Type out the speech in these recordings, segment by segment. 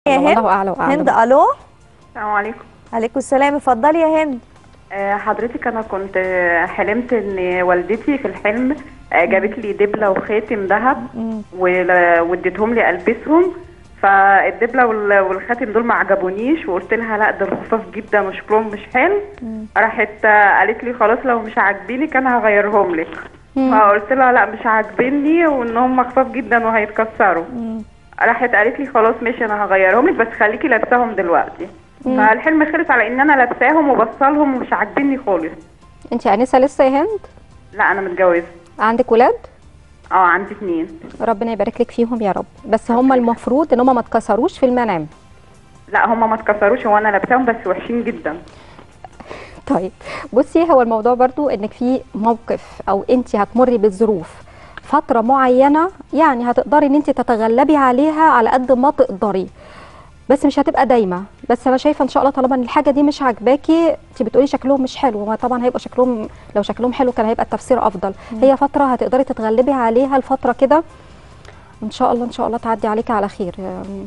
يا هند والله اعلى واعلم هند الو السلام عليكم عليكم السلام اتفضلي يا هند آه، حضرتك انا كنت آه، حلمت ان والدتي في الحلم آه، جابت لي دبله وخاتم ذهب ول- واديتهم لي البسهم فالدبله وال- والخاتم دول ما عجبونيش وقلت لها لا دول خفاف جدا وشكلهم مش حلو راحت آه، قالت لي خلاص لو مش عاجبينك انا هغيرهم لك فقلت لها لا مش عاجبني وان هم خفاف جدا وهيتكسروا راحت قالت لي خلاص ماشي انا هغيرهم لك بس خليكي لابساهم دلوقتي فالحلم خلص على ان انا لابساهم وبصلهم ومش عاجبني خالص انت انسه لسه يا هند لا انا متجوزه عندك ولاد اه عندي اتنين ربنا يبارك لك فيهم يا رب بس هم المفروض ان هم ما اتكسروش في المنام لا هما ما اتكسروش هو انا لابساهم بس وحشين جدا طيب بصي هو الموضوع برضو انك في موقف او انت هتمري بظروف فتره معينه يعني هتقدري ان انت تتغلبي عليها على قد ما تقدري بس مش هتبقى دايما بس انا شايفه ان شاء الله طالما ان الحاجه دي مش عاجباكي انت بتقولي شكلهم مش حلو ما طبعا هيبقى شكلهم لو شكلهم حلو كان هيبقى التفسير افضل هي فتره هتقدري تتغلبي عليها الفتره كده ان شاء الله ان شاء الله تعدي عليكي على خير أم،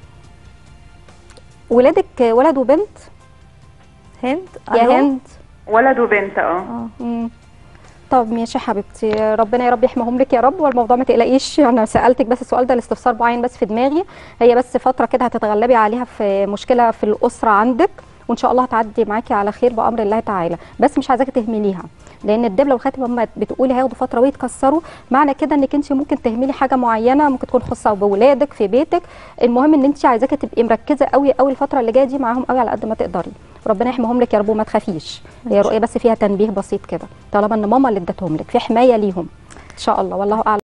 ولادك ولد وبنت هند يا ألو؟ هند ولد وبنت اه مم. طب ماشي يا حبيبتي ربنا يا رب يحميهم لك يا رب والموضوع ما تقلقيش انا سالتك بس السؤال ده لاستفسار معين بس في دماغي هي بس فتره كده هتتغلبي عليها في مشكله في الاسره عندك وان شاء الله هتعدي معاكي على خير بامر الله تعالى بس مش عايزاكي تهمليها لان الدبله والخاتم هم بتقولي هياخدوا فتره ويتكسروا معنى كده انك انت ممكن تهملي حاجه معينه ممكن تكون خاصه بولادك في بيتك المهم ان انت عايزاكي تبقي مركزه قوي قوي الفتره اللي جايه دي معاهم قوي على قد ما تقدري ربنا يحميهم لك يا رب وما تخافيش هي رؤيه بس فيها تنبيه بسيط كده طالما ان ماما اللي ادتهم لك في حمايه ليهم ان شاء الله والله اعلم